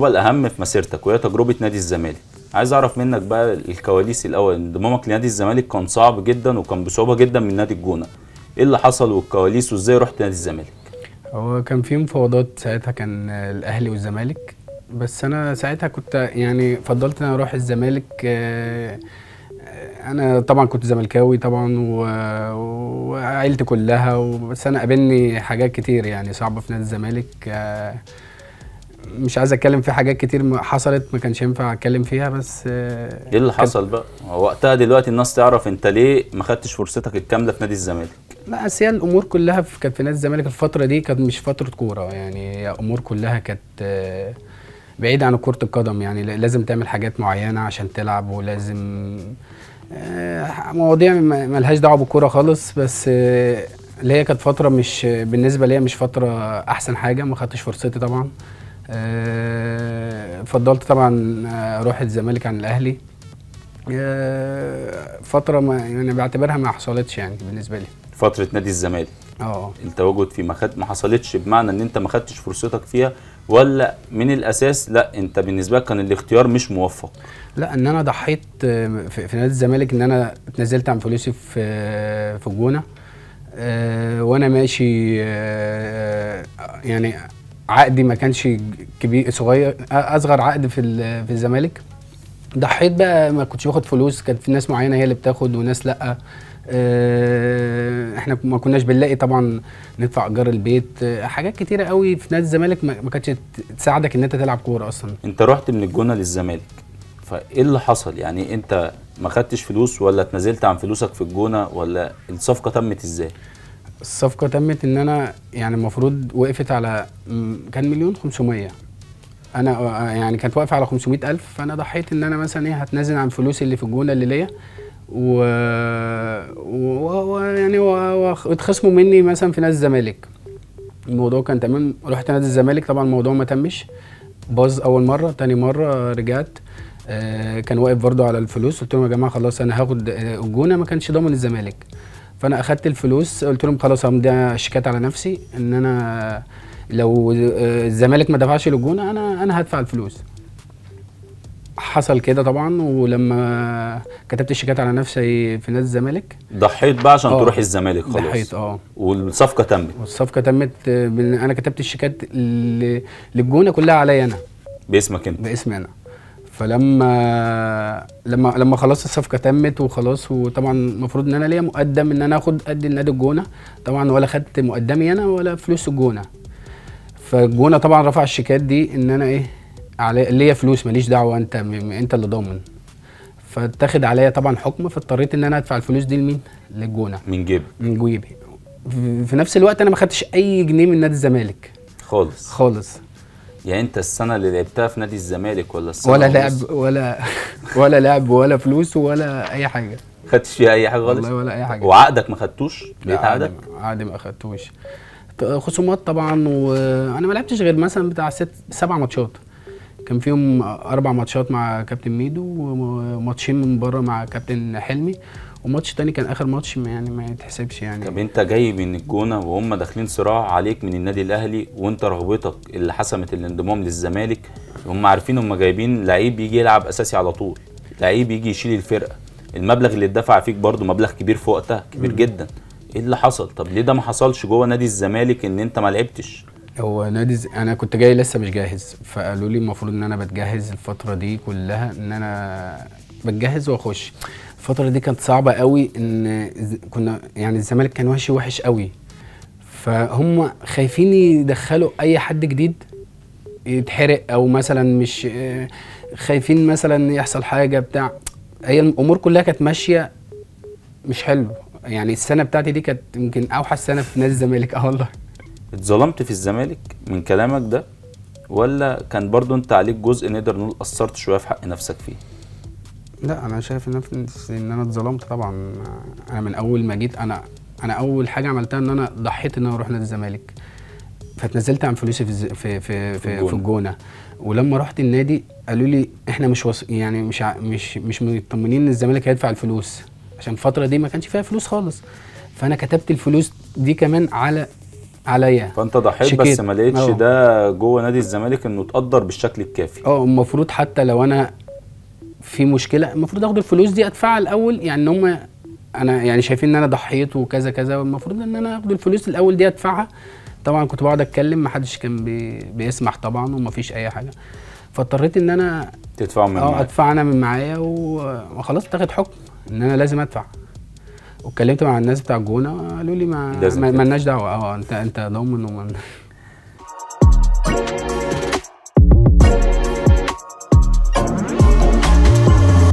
التجربه الاهم في مسيرتك وهي تجربه نادي الزمالك عايز اعرف منك بقى الكواليس الاول انضمامك لنادي الزمالك كان صعب جدا وكان بصعوبه جدا من نادي الجونه ايه اللي حصل والكواليس وازاي رحت نادي الزمالك هو كان في مفاوضات ساعتها كان الاهلي والزمالك بس انا ساعتها كنت يعني فضلت ان انا اروح الزمالك آه، آه، انا طبعا كنت زملكاوي طبعا و- وعيلتي كلها و- بس انا قابلني حاجات كتير يعني صعبه في نادي الزمالك آه، مش عايز اتكلم في حاجات كتير ما- حصلت ما كانش ينفع اتكلم فيها بس آه، ايه اللي حصل بقى هو وقتها دلوقتي الناس تعرف انت ليه ما خدتش فرصتك الكامله في نادي الزمالك لا بس هي الامور كلها في كانت في نادي الزمالك الفتره دي كانت مش فتره كوره يعني هي امور كلها كانت آه، بعيده عن كره القدم يعني ل- لازم تعمل حاجات معينه عشان تلعب ولازم آه، مواضيع ما- ملهاش دعوه بالكوره خالص بس آه، اللي هي كانت فتره مش بالنسبه ليا مش فتره احسن حاجه ما خدتش فرصتي طبعا آه، فضلت طبعا آه، اروح الزمالك عن الاهلي آه، فتره ما يعني بعتبرها ما حصلتش يعني بالنسبه لي فتره نادي الزمالك اه التواجد فيه ما خد ما حصلتش بمعنى ان انت ما خدتش فرصتك فيها ولا من الاساس لا انت بالنسبه لك كان الاختيار مش موفق لا ان انا ضحيت آه، في في نادي الزمالك ان انا اتنزلت عن فلوسي في آه، في الجونه آه، وانا ماشي آه، يعني عقدي ما كانش كبير صغير اصغر عقد في ال- في الزمالك ضحيت بقى ما كنتش باخد فلوس كانت في ناس معينه هي اللي بتاخد وناس لا آه، احنا ما كناش بنلاقي طبعا ندفع ايجار البيت آه، حاجات كتيره قوي في نادي الزمالك ما ما كانتش تساعدك ان انت تلعب كوره اصلا انت رحت من الجونه للزمالك فايه اللي حصل يعني انت ما خدتش فلوس ولا اتنازلت عن فلوسك في الجونه ولا الصفقه تمت ازاي الصفقة تمت ان انا يعني المفروض وقفت على م- كان مليون خمسمية انا آه، يعني كانت واقفة على خمسمائة الف فانا ضحيت ان انا مثلا ايه هتنازل عن فلوسي اللي في الجونة اللي ليا و... و... و... يعني و... واتخصموا مني مثلا في نادي الزمالك الموضوع كان تمام رحت نادي الزمالك طبعا الموضوع ما تمش باظ اول مره تاني مره رجعت آه كان واقف برضو على الفلوس قلت لهم يا جماعه خلاص انا هاخد آه، الجونه ما كانش ضامن الزمالك فانا اخدت الفلوس قلت لهم خلاص همضي شيكات على نفسي ان انا لو آه، الزمالك ما دفعش للجونه انا انا هدفع الفلوس حصل كده طبعا ولما كتبت الشيكات على نفسي في نادي الزمالك ضحيت بقى عشان آه. تروح الزمالك خلاص ضحيت اه والصفقه تمت والصفقه تمت آه، بال- انا كتبت الشيكات ل- للجونه كلها عليا انا باسمك انت باسمي انا فلما لما لما خلاص الصفقه تمت وخلاص وطبعا المفروض ان انا ليا مقدم ان انا اخد قد النادي الجونه طبعا ولا خدت مقدمي انا ولا فلوس الجونه فالجونه طبعا رفع الشيكات دي ان انا ايه علي ليا فلوس ماليش دعوه انت م- م- انت اللي ضامن فاتخذ عليا طبعا حكم فاضطريت ان انا ادفع الفلوس دي لمين للجونه من جيب من جيبي في- في نفس الوقت انا ما خدتش اي جنيه من نادي الزمالك خالص خالص يعني انت السنه اللي لعبتها في نادي الزمالك ولا السنه ولا ونص؟ لعب ولا ولا لعب ولا فلوس ولا اي حاجه خدتش فيها اي حاجه خالص والله ولا اي حاجه وعقدك ما خدتوش لا، لقيت عادي عقدك عادي ما اخدتوش ط- خصومات طبعا وانا ما لعبتش غير مثلا بتاع ست سبع ماتشات كان فيهم اربع ماتشات مع كابتن ميدو وماتشين من بره مع كابتن حلمي وماتش تاني كان اخر ماتش ما- يعني ما يتحسبش يعني طب انت جاي من الجونه وهم داخلين صراع عليك من النادي الاهلي وانت رغبتك اللي حسمت الانضمام للزمالك هم عارفين هم جايبين لعيب يجي يلعب اساسي على طول لعيب يجي يشيل الفرقه المبلغ اللي اتدفع فيك برضو مبلغ كبير في وقتها كبير جدا ايه اللي حصل طب ليه ده ما حصلش جوه نادي الزمالك ان انت ما لعبتش هو نادي ز... انا كنت جاي لسه مش جاهز فقالوا لي المفروض ان انا بتجهز الفتره دي كلها ان انا بتجهز واخش الفتره دي كانت صعبه قوي ان ز- كنا يعني الزمالك كان وحش وحش قوي فهم خايفين يدخلوا اي حد جديد يتحرق او مثلا مش آه، خايفين مثلا يحصل حاجه بتاع هي الامور كلها كانت ماشيه مش حلو يعني السنه بتاعتي دي كانت يمكن اوحش سنه في نادي الزمالك اه والله اتظلمت في الزمالك من كلامك ده ولا كان برضو انت عليك جزء نقدر نقول قصرت شويه في حق نفسك فيه لا انا شايف ان ان انا اتظلمت طبعا انا من اول ما جيت انا انا اول حاجه عملتها ان انا ضحيت ان انا اروح نادي الزمالك فاتنزلت عن فلوسي في الز- في في في, الجونة. في الجونه ولما رحت النادي قالوا لي احنا مش وص... يعني مش ع... مش مش مطمنين ان الزمالك هيدفع الفلوس عشان الفتره دي ما كانش فيها فلوس خالص فانا كتبت الفلوس دي كمان على عليا فانت ضحيت بس شكيت. ما لقيتش اه. ده جوه نادي الزمالك انه تقدر بالشكل الكافي اه المفروض حتى لو انا في مشكله المفروض اخد الفلوس دي ادفعها الاول يعني ان هم انا يعني شايفين ان انا ضحيت وكذا كذا والمفروض ان انا اخد الفلوس الاول دي ادفعها طبعا كنت بقعد اتكلم محدش كان بي بيسمح طبعا ومفيش اي حاجه فاضطريت ان انا تدفعه من اه معاك. ادفع انا من معايا و- وخلاص اتاخد حكم ان انا لازم ادفع واتكلمت مع الناس بتاع الجونه قالوا لي ما لازم ما- تدفع. مالناش دعوه اه انت انت ضامن ومن